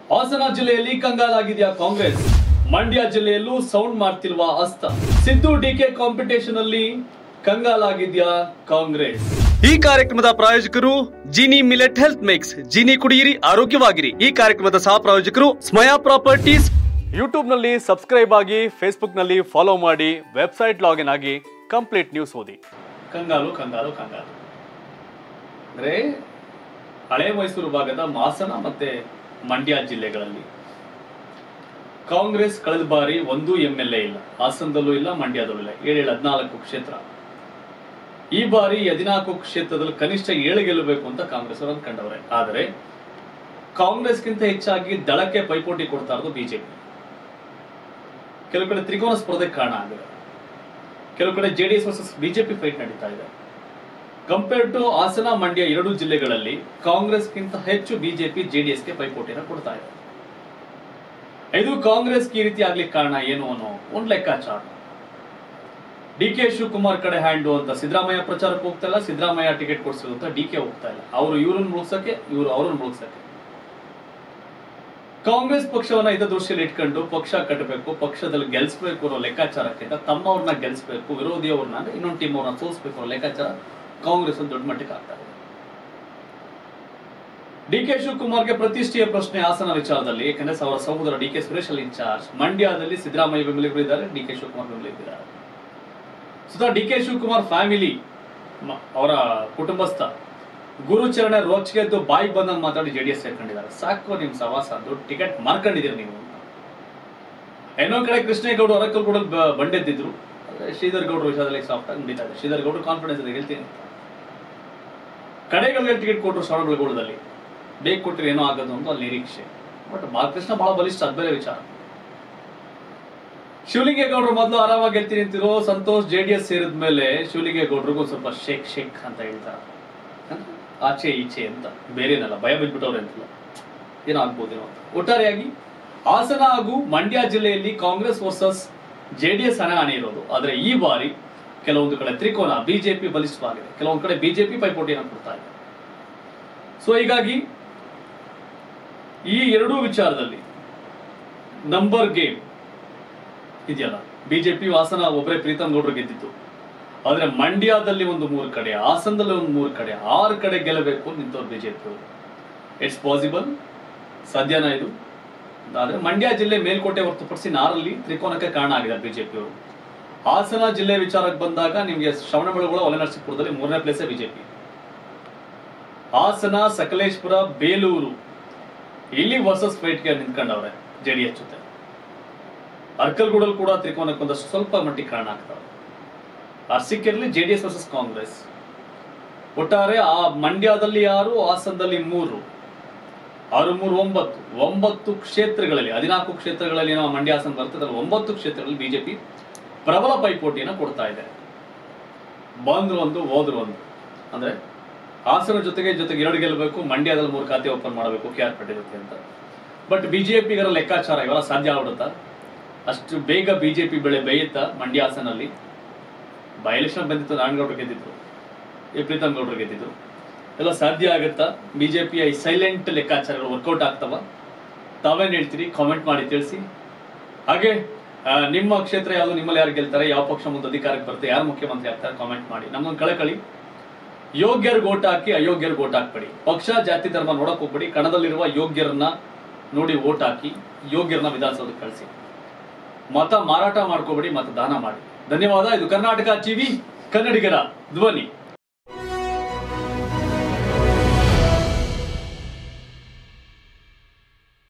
ಹಾಸನ ಜಿಲ್ಲೆಯಲ್ಲಿ ಕಂಗಾಲಾಗಿದೆಯಾ ಕಾಂಗ್ರೆಸ್ ಮಂಡ್ಯ ಜಿಲ್ಲೆಯಲ್ಲೂ ಸೌಂಡ್ ಮಾಡ್ತಿಲ್ವಾ ಅಸ್ತ ಸಿದ್ದು ಡಿಕೆ ಕಾಂಪಿಟೇಷನ್ ಅಲ್ಲಿ ಕಂಗಾಲಾಗಿದ್ಯಾ ಕಾಂಗ್ರೆಸ್ ಈ ಕಾರ್ಯಕ್ರಮದ ಪ್ರಾಯೋಜಕರು Jini millet health mix Jini ಕುಡಿಯಿರಿ ಆರೋಗ್ಯವಾಗಿರಿ ಈ ಕಾರ್ಯಕ್ರಮದ ಸಹ ಪ್ರಾಯೋಜಕರು ಸ್ಮಯಾ ಪ್ರಾಪರ್ಟೀಸ್ ಯೂಟ್ಯೂಬ್ ನಲ್ಲಿ ಸಬ್ಸ್ಕ್ರೈಬ್ ಆಗಿ ಫೇಸ್ಬುಕ್ ನಲ್ಲಿ ಫಾಲೋ ಮಾಡಿ ವೆಬ್ಸೈಟ್ ಲಾಗಿನ್ ಆಗಿ ಕಂಪ್ಲೀಟ್ ನ್ಯೂಸ್ ಓದಿ ಕಂಗಾಲು ಕಂಗಾಲು ಕಂಗಾಲು ಅಂದ್ರೆ ಹಳೆ ಮೈಸೂರು ಭಾಗದ ಮಾಸನ ಮತ್ತೆ ಮಂಡ್ಯ ಜಿಲ್ಲೆಗಳಲ್ಲಿ ಕಾಂಗ್ರೆಸ್ ಕಳೆದ ಬಾರಿ ಒಂದು ಎಂ ಎಲ್ ಎ ಇಲ್ಲ ಹಾಸನದಲ್ಲೂ ಇಲ್ಲ ಮಂಡ್ಯದಲ್ಲೂ ಇಲ್ಲ ಏಳು ಏಳು ಹದಿನಾಲ್ಕು ಕ್ಷೇತ್ರ ಈ ಬಾರಿ ಹದಿನಾಲ್ಕು ಕ್ಷೇತ್ರದಲ್ಲಿ ಕನಿಷ್ಠ ಏಳು ಗೆಲ್ಲಬೇಕು ಅಂತ ಕಾಂಗ್ರೆಸ್ ಅವರು ಅಂದ್ಕೊಂಡವ್ರೆ ಆದರೆ ಕಾಂಗ್ರೆಸ್ಗಿಂತ ಹೆಚ್ಚಾಗಿ ದಳಕ್ಕೆ ಪೈಪೋಟಿ ಕೊಡ್ತಾ ಇರೋದು ಬಿಜೆಪಿ ಕೆಲವು ಕಡೆ ತ್ರಿಕೋನ ಸ್ಪರ್ಧೆ ಕಾರಣ ಆಗಿದೆ ಕೆಲವು ಕಡೆ ಜೆಡಿಎಸ್ ವರ್ಸಸ್ ಬಿಜೆಪಿ ಫೈಟ್ ನಡೀತಾ ಇದೆ ಕಂಪೇರ್ ಟು ಹಾಸನ ಮಂಡ್ಯ ಎರಡು ಜಿಲ್ಲೆಗಳಲ್ಲಿ ಕಾಂಗ್ರೆಸ್ಗಿಂತ ಹೆಚ್ಚು ಬಿಜೆಪಿ ಜೆಡಿಎಸ್ಗೆ ಪೈಪೋಟಿನ ಕೊಡ್ತಾ ಇದೆ ಇದು ಕಾಂಗ್ರೆಸ್ಗೆ ಈ ರೀತಿ ಆಗ್ಲಿಕ್ಕೆ ಕಾರಣ ಏನು ಅನ್ನೋ ಒಂದು ಲೆಕ್ಕಾಚಾರ ಡಿ ಕೆ ಶಿವಕುಮಾರ್ ಕಡೆ ಹ್ಯಾಂಡು ಅಂತ ಸಿದ್ದರಾಮಯ್ಯ ಪ್ರಚಾರಕ್ಕೆ ಹೋಗ್ತಾ ಇಲ್ಲ ಸಿದ್ದರಾಮಯ್ಯ ಟಿಕೆಟ್ ಕೊಡ್ಸೋದು ಅಂತ ಡಿ ಕೆ ಹೋಗ್ತಾ ಇಲ್ಲ ಅವರು ಇವ್ರನ್ನ ಮುಳುಗ್ಸಕ್ಕೆ ಇವರು ಅವ್ರನ್ನ ಮುಳುಗ್ಸಕ್ಕೆ ಕಾಂಗ್ರೆಸ್ ಪಕ್ಷವನ್ನ ಇದ ದೃಷ್ಟಿಯಲ್ಲಿ ಇಟ್ಕೊಂಡು ಪಕ್ಷ ಕಟ್ಟಬೇಕು ಪಕ್ಷದಲ್ಲಿ ಗೆಲ್ಸ್ಬೇಕು ಅನ್ನೋ ಲೆಕ್ಕಾಚಾರಕ್ಕಿಂತ ತಮ್ಮವ್ರನ್ನ ಗೆಲ್ಸ್ಬೇಕು ವಿರೋಧಿಯವ್ರನ್ನ ಅಂದ್ರೆ ಇನ್ನೊಂದು ಟೀಮ್ ಅವ್ರನ್ನ ಸೋಲ್ಸ್ಬೇಕು ಅನ್ನೋ ಲೆಕ್ಕಾಚಾರ ಕಾಂಗ್ರೆಸ್ ಒಂದು ದೊಡ್ಡ ಮಟ್ಟಕ್ಕೆ ಆಗ್ತಾ ಇದೆ ಡಿ ಕೆ ಶಿವಕುಮಾರ್ಗೆ ಪ್ರತಿಷ್ಠೆಯ ಪ್ರಶ್ನೆ ಹಾಸನ ವಿಚಾರದಲ್ಲಿ ಯಾಕಂದ್ರೆ ಅವರ ಸಹೋದರ ಡಿ ಕೆ ಸುರೇಶ್ ಅಲ್ಲಿ ಇನ್ಚಾರ್ಜ್ ಮಂಡ್ಯದಲ್ಲಿ ಸಿದ್ದರಾಮಯ್ಯ ಬೆಂಬಲಿಗರು ಇದ್ದಾರೆ ಡಿ ಕೆ ಶಿವಕುಮಾರ್ ಬೆಂಬಲಿಗರಿದ್ದಾರೆ Sudha D K Shivakumar family ಅವರ ಕುಟುಂಬಸ್ಥ ಗುರುಚರಣ ರೋಚ್ಗೆದ್ದು ಬಾಯಿ ಬಂದಂಗೆ ಮಾತಾಡಿ ಜೆಡಿಎಸ್ ಸೇರ್ಕೊಂಡಿದ್ದಾರೆ ಸಾಕು ನಿಮ್ ಸವಾಸ ದೊಡ್ಡ ಟಿಕೆಟ್ ಮಾರ್ಕೊಂಡಿದ್ದೀರಿ ನೀವು ಇನ್ನೊಂದ್ ಕಡೆ ಕೃಷ್ಣೇಗೌಡ ಅರಕಲ್ ಕೂಡ ಬಂಡೆದ್ದಿದ್ರು ಆದ್ರೆ ಶ್ರೀಧರ್ ಗೌಡ್ರ ವಿಷಯದಲ್ಲಿ ಸಾಫ್ಟ್ ಆಗಿ ನಡೀತಾ ಇದೆ ಶ್ರೀಧರ್ ಗೌಡ್ರು ಕಾನ್ಫಿಡೆನ್ಸ್ ಇದೆ ಹೇಳ್ತೀನಿ ಅಂತ ಕಡೆಗಳಿಗೆ ಟಿಕೆಟ್ ಕೊಟ್ಟರು ಶ್ರವಣಬೆಳಗೊಳದಲ್ಲಿ ಬೇಗ ಕೊಟ್ಟರೆ ಏನೋ ಆಗೋದು ಅಂತ ಅಲ್ಲಿ ನಿರೀಕ್ಷೆ ಬಟ್ ಬಾಲಕೃಷ್ಣ ಬಹಳ ಬಲಿಷ್ಠ ಅದ್ ಬೇರೆ ವಿಚಾರ ಶಿವಲಿಂಗೇಗೌಡರು ಮೊದಲು ಆರಾಮಾಗಿ ಗೆಲ್ತೀನಿ ಅಂತಿರೋ ಸಂತೋಷ್ ಜೆಡಿಎಸ್ ಸೇರಿದ ಮೇಲೆ ಶಿವಲಿಂಗೇಗೌಡರಿಗೂ ಸ್ವಲ್ಪ ಶೇಕ್ ಶೇಕ್ ಅಂತ ಹೇಳ್ತಾರೆ ಅಂದ್ರೆ ಆಚೆ ಈಚೆ ಅಂತ ಬೇರೇನಲ್ಲ ಭಯ ಬಿದ್ಬಿಟ್ಟವ್ರೆ ಅಂತಲ್ಲ ಏನೋ ಆಗ್ಬೋದೇನೋ ಅಂತ ಒಟ್ಟಾರೆಯಾಗಿ ಹಾಸನ ಹಾಗೂ ಮಂಡ್ಯ ಜಿಲ್ಲೆಯಲ್ಲಿ ಕಾಂಗ್ರೆಸ್ ವರ್ಸಸ್ ಜೆಡಿಎಸ್ ಹಣಾಹಣಿ ಇರೋದು ಆದ್ರೆ ಈ ಬಾರಿ ಕೆಲವೊಂದು ಕಡೆ ತ್ರಿಕೋನ ಬಿಜೆಪಿ ಬಲಿಷ್ಠವಾಗಿದೆ ಕೆಲವೊಂದು ಕಡೆ ಬಿಜೆಪಿ ಪೈಪೋಟಿಯನ್ನು ಕೊಡ್ತಾ ಇದೆ ಸೊ ಹೀಗಾಗಿ ಈ ಎರಡೂ ವಿಚಾರದಲ್ಲಿ ನಂಬರ್ ಗೇಮ್ ಇದೆಯಲ್ಲ ಬಿಜೆಪಿ ಹಾಸನ ಒಬ್ಬರೇ ಪ್ರೀತಮ್ ಗೌಡ್ರು ಗೆದ್ದಿತ್ತು ಆದ್ರೆ ಮಂಡ್ಯದಲ್ಲಿ ಒಂದು ಮೂರು ಕಡೆ ಹಾಸನದಲ್ಲಿ ಒಂದು ಮೂರು ಕಡೆ ಆರು ಕಡೆ ಗೆಲ್ಲಬೇಕು ನಿಂತವ್ರು ಬಿಜೆಪಿ ಇಟ್ಸ್ ಪಾಸಿಬಲ್ ಸಾಧ್ಯನಾ ಇದು ಆದ್ರೆ ಮಂಡ್ಯ ಜಿಲ್ಲೆ ಮೇಲ್ಕೋಟೆ ಹೊರತುಪಡಿಸಿ ನಾರಲ್ಲಿ ತ್ರಿಕೋನಕ್ಕೆ ಕಾರಣ ಆಗಿದೆ ಬಿಜೆಪಿ ಅವರು ಹಾಸನ ಜಿಲ್ಲೆ ವಿಚಾರಕ್ಕೆ ಬಂದಾಗ ನಿಮಗೆ ಶ್ರವಣಬೆಳಗೊಳ ಒಲೆನರಸೀಪುರದಲ್ಲಿ ಮೂರನೇ ಪ್ಲೇಸೇ ಬಿಜೆಪಿ ಹಾಸನ ಸಕಲೇಶ್ಪುರ ಬೇಲೂರು ಇಲ್ಲಿ ವರ್ಸಸ್ ಫೈಟ್ಗೆ ನಿಂತ್ಕೊಂಡವ್ರೆ ಜೆಡಿಎಸ್ ಜೊತೆ ಅರ್ಕಲ್ಗೂಡಲ್ಲಿ ಕೂಡ ತ್ರಿಕೋನಕ್ಕೆ ಒಂದಷ್ಟು ಸ್ವಲ್ಪ ಮಟ್ಟಿಗೆ ಕಾರಣ ಆಗ್ತವೆ ಅರ್ಸಿಕೆಯಲ್ಲಿ ಜೆಡಿಎಸ್ ವರ್ಸಸ್ ಕಾಂಗ್ರೆಸ್ ಒಟ್ಟಾರೆ ಆ ಮಂಡ್ಯದಲ್ಲಿ ಆರು ಹಾಸನದಲ್ಲಿ ಮೂರು ಆರು ಮೂರು ಒಂಬತ್ತು ಒಂಬತ್ತು ಕ್ಷೇತ್ರಗಳಲ್ಲಿ ಹದಿನಾಲ್ಕು ಕ್ಷೇತ್ರಗಳಲ್ಲಿ ನಾವು ಮಂಡ್ಯ ಹಾಸನ ಬರ್ತದಲ್ಲ ಒಂಬತ್ತು ಕ್ಷೇತ್ರಗಳಲ್ಲಿ ಬಿಜೆಪಿ ಪ್ರಬಲ ಪೈಪೋಟಿಯನ್ನು ಕೊಡ್ತಾ ಇದೆ ಬಂದ್ರು ಒಂದು ಹೋದ್ರು ಒಂದು ಅಂದ್ರೆ ಹಾಸನ ಜೊತೆಗೆ ಜೊತೆಗೆ ಎರಡು ಗೆಲ್ಲಬೇಕು ಮಂಡ್ಯದಲ್ಲಿ ಮೂರು ಖಾತೆ ಓಪನ್ ಮಾಡಬೇಕು ಕೆ ಆರ್ ಪಟೇಲ್ ಜೊತೆ ಅಂತ ಬಟ್ ಬಿಜೆಪಿಗರ ಲೆಕ್ಕಾಚಾರ ಇವೆಲ್ಲ ಸಾಧ್ಯ ಆಗ್ಬಿಡುತ್ತಾ ಅಷ್ಟು ಬೇಗ ಬಿಜೆಪಿ ಬೆಳೆ ಬೇಯುತ್ತಾ ಮಂಡ್ಯ ಹಾಸನಲ್ಲಿ ಬೈ ಎಲೆಕ್ಷನ್ ಬಂದಿತ್ತು ನಾರಾಯಣಗೌಡರು ಗೆದ್ದಿದ್ರು ಈ ಪ್ರೀತಮ್ ಗೌಡರು ಗೆದ್ದಿದ್ರು ಎಲ್ಲ ಸಾಧ್ಯ ಆಗುತ್ತಾ ಬಿಜೆಪಿಯ ಈ ಸೈಲೆಂಟ್ ಲೆಕ್ಕಾಚಾರಗಳು ವರ್ಕೌಟ್ ಆಗ್ತವ ತಾವೇನ್ ಹೇಳ್ತೀರಿ ಕಾಮೆಂಟ್ ಮಾಡಿ ತಿಳಿಸಿ ಹಾಗೆ ಆ, ನಿಮ್ಮ ಕ್ಷೇತ್ರ ಯಾವುದು ನಿಮ್ಮಲ್ಲಿ ಯಾರು ಗೆಲ್ತಾರೆ ಯಾವ ಪಕ್ಷ ಮುಂದೆ ಅಧಿಕಾರಕ್ಕೆ ಬರುತ್ತೆ ಯಾರು ಮುಖ್ಯಮಂತ್ರಿ ಆಗ್ತಾರೆ ಕಾಮೆಂಟ್ ಮಾಡಿ ನಮ್ಮೊಂದು ಕಳಕಳಿ ಯೋಗ್ಯರು ಓಟ್ ಹಾಕಿ ಅಯೋಗ್ಯರು ಓಟ್ ಹಾಕ್ಬೇಡಿ ಪಕ್ಷ ಜಾತಿ ಧರ್ಮ ನೋಡಕ್ ಹೋಗ್ಬೇಡಿ ಕಣದಲ್ಲಿರುವ ಯೋಗ್ಯರನ್ನ ನೋಡಿ ಓಟ್ ಹಾಕಿ ಯೋಗ್ಯರನ್ನ ವಿಧಾನಸೌಧಕ್ಕೆ ಕಳಿಸಿ ಮತ ಮಾರಾಟ ಮಾಡ್ಕೋಬೇಡಿ ಮತ ದಾನ ಮಾಡಿ ಧನ್ಯವಾದ ಇದು ಕರ್ನಾಟಕ ಟಿವಿ ಕನ್ನಡಿಗರ ಧ್ವನಿ